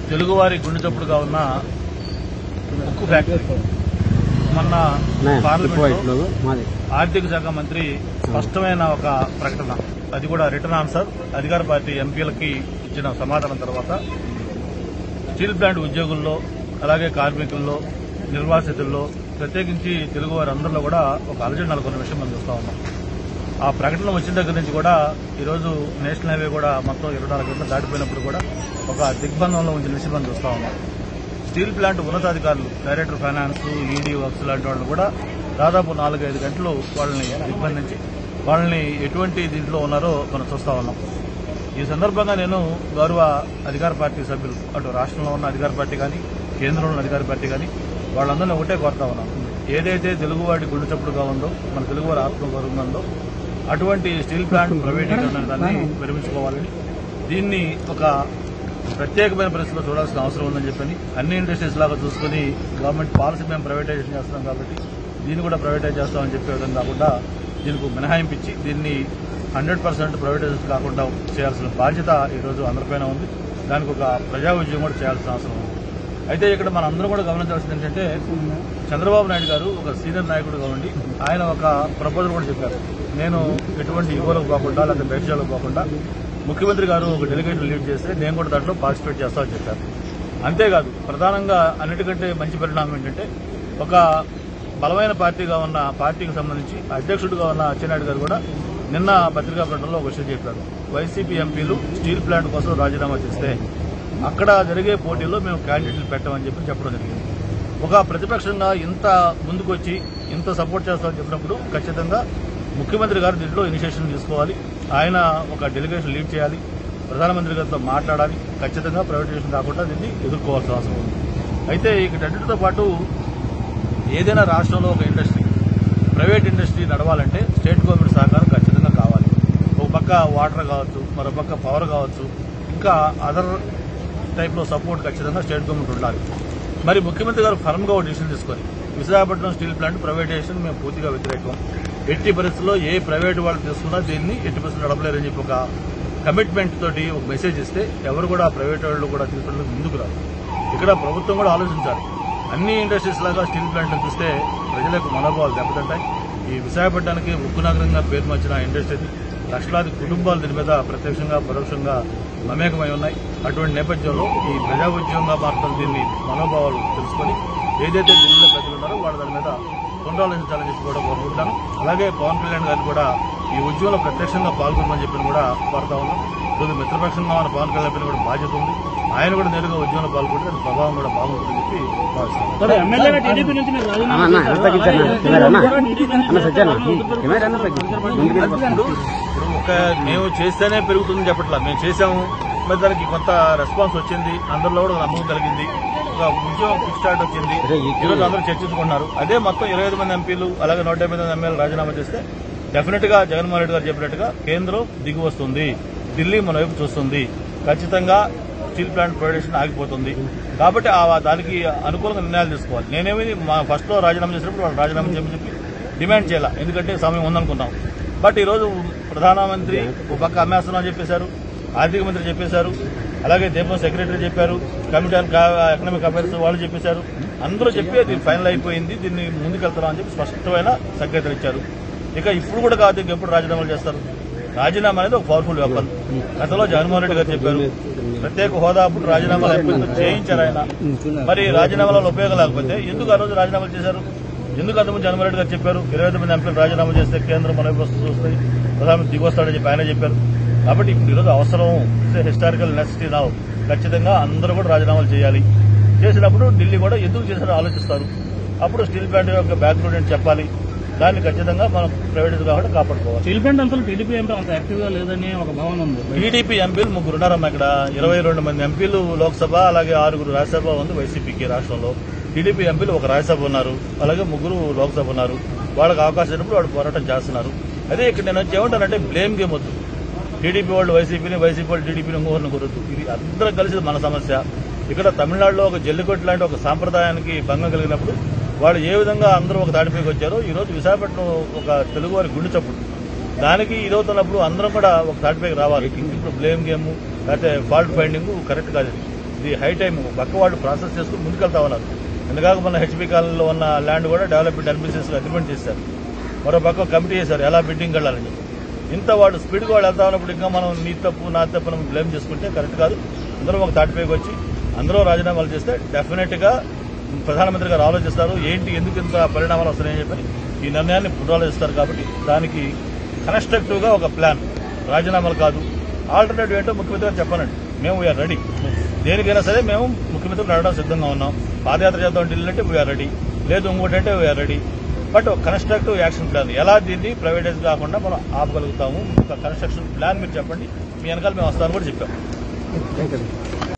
తెలుగువారి గుండె చప్పుడుగా ఉన్న ఉక్కు ఫ్యాక్టరీ మొన్న పార్లమెంట్లో మాది ఆర్థిక శాఖ మంత్రి స్పష్టమైన ఒక ప్రకటన అది కూడా రిటర్న్ ఆన్సర్ అధికార పార్టీ ఎంపీలకి ఇచ్చిన సమాధానం తర్వాత స్టీల్ ప్లాంట్ ఉద్యోగుల్లో అలాగే కార్మికుల్లో నిర్వాసితుల్లో ప్రత్యేకించి తెలుగు వారందరిలో కూడా ఒక అలజడి నెలకొన్న విషయం మనం చూస్తా ఉన్నాం ఆ ప్రకటన వచ్చిన దగ్గర నుంచి కూడా ఈరోజు నేషనల్ హైవే కూడా మొత్తం ఇరవై నాలుగు గంటలు దాటిపోయినప్పుడు కూడా ఒక దిగ్బంధంలో ఉంచిన విషయం మనం చూస్తా ఉన్నాం స్టీల్ ప్లాంట్ ఉన్నతాధికారులు డైరెక్టర్ ఫైనాన్స్ ఈడీ వర్క్స్ లాంటి వాళ్ళు కూడా దాదాపు నాలుగైదు గంటలు వాళ్ళని దిగ్బంధించి వాళ్ళని ఎటువంటి దీంట్లో ఉన్నారో మనం చూస్తా ఉన్నాం ఈ సందర్భంగా నేను గౌరవ అధికార పార్టీ సభ్యులు అటు రాష్ట్రంలో ఉన్న అధికార పార్టీ కానీ కేంద్రంలో ఉన్న అధికార పార్టీ కానీ వాళ్ళందరినీ ఒకటే కోరుతా ఉన్నాం ఏదైతే తెలుగువాడి గుండె చప్పుడుగా ఉందో మన తెలుగువారి ఆత్మగౌరవంగా ఉందో అటువంటి స్టీల్ ప్లాంట్ ప్రైవేటీకరణ దాన్ని విరమించుకోవాలని దీన్ని ఒక ప్రత్యేకమైన పరిస్థితిలో చూడాల్సిన అవసరం ఉందని చెప్పని అన్ని ఇండస్ట్రీస్ లాగా చూసుకుని గవర్నమెంట్ పాలసీ మేము ప్రైవేటైజేషన్ చేస్తున్నాం కాబట్టి దీన్ని కూడా ప్రైవేటైజ్ చేస్తామని చెప్పే విధంగా కాకుండా దీనికి ఒక మినహాయింపు ఇచ్చి దీన్ని హండ్రెడ్ పర్సెంట్ ప్రైవేటైజేషన్ కాకుండా చేయాల్సిన బాధ్యత ఈరోజు అందరిపైన ఉంది దానికి ఒక ప్రజా ఉద్యోగం కూడా చేయాల్సిన అవసరం ఉంది అయితే ఇక్కడ మన అందరం కూడా గమనించాల్సింది ఏంటంటే చంద్రబాబు నాయుడు గారు ఒక సీనియర్ నాయకుడుగా ఉండి ఆయన ఒక ప్రపోజల్ కూడా చెప్పారు నేను ఎటువంటి యువలకు కాకుండా లేదా బయటకు కాకుండా ముఖ్యమంత్రి గారు ఒక డెలిగేట్ లీడ్ చేస్తే నేను కూడా దాంట్లో పార్టిసిపేట్ చేస్తామని చెప్పారు అంతేకాదు ప్రధానంగా అన్నిటికంటే మంచి పరిణామం ఏంటంటే ఒక బలమైన పార్టీగా ఉన్న పార్టీకి సంబంధించి అధ్యక్షుడిగా ఉన్న అచ్చెన్నాయుడు గారు కూడా నిన్న పత్రికా ప్రకటనలో ఒక విషయం చెప్పారు వైసీపీ ఎంపీలు స్టీల్ ప్లాంట్ కోసం రాజీనామా చేస్తే అక్కడ జరిగే పోటీల్లో మేము క్యాండిడేట్లు పెట్టమని చెప్పి చెప్పడం జరిగింది ఒక ప్రతిపక్షంగా ఇంత ముందుకొచ్చి ఇంత సపోర్ట్ చేస్తామని చెప్పినప్పుడు ఖచ్చితంగా ముఖ్యమంత్రి గారు దీంట్లో ఇనిషియేషన్ తీసుకోవాలి ఆయన ఒక డెలిగేషన్ లీడ్ చేయాలి ప్రధానమంత్రి గారితో మాట్లాడాలి ఖచ్చితంగా ప్రైవేటైజేషన్ కాకుండా దీన్ని ఎదుర్కోవాల్సిన అవసరం ఉంది అయితే ఇకటన్నిటితో పాటు ఏదైనా రాష్ట్రంలో ఒక ఇండస్ట్రీ ప్రైవేట్ ఇండస్ట్రీ నడవాలంటే స్టేట్ గవర్నమెంట్ సహకారం ఖచ్చితంగా కావాలి ఒక పక్క వాటర్ కావచ్చు మరో పక్క పవర్ కావచ్చు ఇంకా అదర్ టైప్లో సపోర్ట్ ఖచ్చితంగా స్టేట్ గవర్నమెంట్ ఉండాలి మరి ముఖ్యమంత్రి గారు ఫర్మ్గా ఒక డిసిషన్ తీసుకొని విశాఖపట్నం స్టీల్ ప్లాంట్ ప్రైవేటైజేషన్ మేము పూర్తిగా వ్యతిరేకం ఎట్టి పరిస్థితుల్లో ఏ ప్రైవేట్ వాళ్ళు తీసుకున్నా దీన్ని ఎట్టి పరిస్థితులు నడపలేరని చెప్పి ఒక కమిట్మెంట్ తోటి ఒక మెసేజ్ ఇస్తే ఎవరు కూడా ప్రైవేట్ వాళ్ళు కూడా తీసుకోవడానికి ముందుకు రాదు ఇక్కడ ప్రభుత్వం కూడా ఆలోచించాలి అన్ని ఇండస్ట్రీస్ లాగా స్టీల్ ప్లాంట్ చూస్తే ప్రజలకు మనోభావాలు దెబ్బతింటాయి ఈ విశాఖపట్నానికి ఉక్కు నగరంగా పేరు మార్చిన ఇండస్ట్రీ లక్షలాది కుటుంబాలు దీని మీద ప్రత్యక్షంగా పరోక్షంగా మమేకమై ఉన్నాయి అటువంటి నేపథ్యంలో ఈ ప్రజా ఉద్యమంగా మాత్రం దీన్ని మనోభావాలు తెలుసుకొని ఏదైతే ఢిల్లీలో ప్రజలు ఉన్నారో వాళ్ళు దాని మీద పునరాలోచించాలని చెప్పి కూడా కోరుకుంటున్నాను అలాగే పవన్ కళ్యాణ్ గారిని కూడా ఈ ఉద్యమంలో ప్రత్యక్షంగా పాల్గొనమని చెప్పి కూడా కోరుతా ఉన్నాం ఈరోజు మిత్రపక్షంగా మన పవన్ కళ్యాణ్ పైన కూడా బాధ్యత ఉంది ఆయన కూడా నేరుగా ఉద్యమంలో పాల్గొంటే దాని ప్రభావం కూడా బాగుంటుందని చెప్పి భావిస్తున్నాను సరే ఎమ్మెల్యేగా టీడీపీ నుంచి మీరు రాజీనామా అన్న చేశారు. ఎంత తగ్గించారు కెమెరా అన్న కూడా టీడీపీ నుంచి అన్న సత్యాన్న రాజీనామా కెమెరా అన్న తగ్గించారు ముందుకు ఇప్పుడు ఇప్పుడు ఒక మేము చేస్తేనే పెరుగుతుందని చెప్పట్లా మేము చేసాము మరి దానికి కొంత రెస్పాన్స్ వచ్చింది అందరిలో కూడా ఒక నమ్మకం కలిగింది ఒక ఉద్యోగం కిక్ స్టార్ట్ వచ్చింది ఈ రోజు అందరూ చర్చించుకున్నారు అదే మొత్తం ఇరవై ఐదు మంది ఎంపీలు అలాగే నూట డెబ్బై మంది ఎమ్మెల్యేలు రాజీనామా చేస్తే డెఫినెట్ గా జగన్మోహన్ రెడ్డి గారు చెప్పినట్టుగా కేంద్రం దిగి వస్తుంది ఢిల్లీ మన వైపు చూస్తుంది ఖచ్చితంగా స్టీల్ ప్లాంట్ ప్రొడక్షన్ ఆగిపోతుంది కాబట్టి ఆ దానికి అనుకూలంగా నిర్ణయాలు తీసుకోవాలి నేనేమి మా ఫస్ట్ లో రాజీనామా చేసినప్పుడు వాళ్ళు రాజీనామా చేయమని చెప్పి డిమాండ్ చేయాల ఎందుకంటే సమయం ఉందనుకున్నాం బట్ ఈ రోజు ప్రధానమంత్రి ఒక పక్క అమ్మేస్తున్నాం చెప్పేశారు ఆర్థిక మంత్రి చెప్పేశారు అలాగే దీపం సెక్రటరీ చెప్పారు కమిటీ ఆన్ కా- ఎకనామిక్ అఫైర్స్ వాళ్ళు చెప్పేశారు అందరూ చెప్పి అది ఫైనల్ అయిపోయింది దీన్ని ముందుకెళ్తున్నాం అని చెప్పి స్పష్టమైన సంకేతాలు ఇచ్చారు ఇక ఇప్పుడు కూడా కాదు ఇంక ఎప్పుడు రాజీనామాలు చేస్తారు రాజీనామా అనేది ఒక పవర్ఫుల్ వెపన్ గతంలో జగన్మోహన్ రెడ్డి గారు చెప్పారు ప్రత్యేక హోదా అప్పుడు రాజీనామాలు అయిపోయిందో చేయించారు ఆయన మరి రాజీనామాల ఉపయోగం లేకపోతే ఎందుకు ఆ రోజు రాజీనామాలు చేశారు ఎందుకు అంతకుముందు జగన్మోహన్ రెడ్డి గారు చెప్పారు ఇరవై ఐదు మంది ఎంపీలు రాజీనామా చేస్తే కేంద్రం మన వైపు వస్తూ చూస్తుంది ప్రధానమంత్రి దిగి వస్తాడని చెప్పి ఆయన చెప్పారు కాబట్టి ఇప్పుడు ఈరోజు అవసరం హిస్టారికల్ నెసిటీ నావు ఖచ్చితంగా అందరూ కూడా రాజీనామాలు చేయాలి చేసినప్పుడు ఢిల్లీ కూడా ఎందుకు చేశారో ఆలోచిస్తారు అప్పుడు స్టీల్ ప్లాంట్ యొక్క బ్యాక్గ్రౌండ్ ఏంటి చెప్పాలి దాన్ని ఖచ్చితంగా మనం ప్రైవేట్ కాబట్టి కాపాడుకోవాలి స్టీల్ ప్లాంట్ అంతా టీడీపీ ఎంపీ అంత యాక్టివ్ గా లేదని ఒక భావన ఉంది టీడీపీ ఎంపీలు ముగ్గురు ఉన్నారమ్మా ఇక్కడ ఇరవై రెండు మంది ఎంపీలు లోక్సభ అలాగే ఆరుగురు రాజ్యసభ ఉంది వైసీపీకి రాష్ట్రంలో టీడీపీ ఎంపీలు ఒక రాజ్యసభ ఉన్నారు అలాగే ముగ్గురు లోక్సభ ఉన్నారు వాళ్ళకి అవకాశం ఇచ్చినప్పుడు వాళ్ళు పోరాటం చేస్తున్నారు అదే ఇక్కడ నేను వచ్చి ఏమంటానంటే బ్లేమ్ గేమ్ వద్దు టీడీపీ వాళ్ళు వైసీపీని వైసీపీ వాళ్ళు టీడీపీని ఇంకొకరిని కురద్దు ఇది అందరం కలిసి మన సమస్య ఇక్కడ తమిళనాడులో ఒక జల్లికొట్టు లాంటి ఒక సాంప్రదాయానికి భంగం కలిగినప్పుడు వాళ్ళు ఏ విధంగా అందరూ ఒక తాటిపైకి వచ్చారో ఈ రోజు విశాఖపట్నం ఒక తెలుగు వారి గుండె చప్పుడు దానికి ఇదవుతున్నప్పుడు అందరం కూడా ఒక తాటిపైకి రావాలి ఇప్పుడు బ్లేమ్ గేమ్ లేకపోతే ఫాల్ట్ ఫైండింగ్ కరెక్ట్ కాదు ఇది. ఇది హై టైం పక్క వాళ్ళు ప్రాసెస్ చేసుకుని ముందుకెళ్తా ఉన్నారు ఎందుకాక మన హెచ్పీ కాలనీలో ఉన్న ల్యాండ్ కూడా డెవలప్మెంట్ అడ్మినిస్ట్రేషన్ అగ్రిమెంట్ చేశారు మరో పక్క కమిటీ చేశారు ఎలా బిడ్డింగ్ వెళ్ళాలని చెప్పి ఇంత వాడు స్పీడ్గా వాళ్ళు వెళ్తా ఉన్నప్పుడు ఇంకా మనం నీ తప్పు నా తప్పు మనం బ్లేమ్ చేసుకుంటే కరెక్ట్ కాదు అందరూ ఒక తాటిపైకి వచ్చి అందరూ రాజీనామాలు చేస్తే డెఫినెట్ గా ప్రధానమంత్రి గారు ఆలోచిస్తారు ఏంటి ఎందుకు ఇంత పరిణామాలు వస్తున్నాయని చెప్పి ఈ నిర్ణయాన్ని పునరాలోచిస్తారు కాబట్టి దానికి కన్స్ట్రక్టివ్ గా ఒక ప్లాన్ రాజీనామాలు కాదు ఆల్టర్నేటివ్ ఏంటో ముఖ్యమంత్రి గారు చెప్పానండి మేము వీఆర్ రెడీ దేనికైనా సరే మేము ముఖ్యమంత్రి నడవడం సిద్ధంగా ఉన్నాం పాదయాత్ర చేద్దాం ఢిల్లీ అంటే వీఆర్ రెడీ లేదు ఇంకోటి అంటే we are ready but constructive action plan ఎలా దీన్ని ప్రైవేటైజ్ కాకుండా మనం ఆపగలుగుతాము ఒక కన్స్ట్రక్షన్ ప్లాన్ మీరు చెప్పండి మీ వెనకాల మేము వస్తామని కూడా చెప్పాం థ్యాంక్ యూ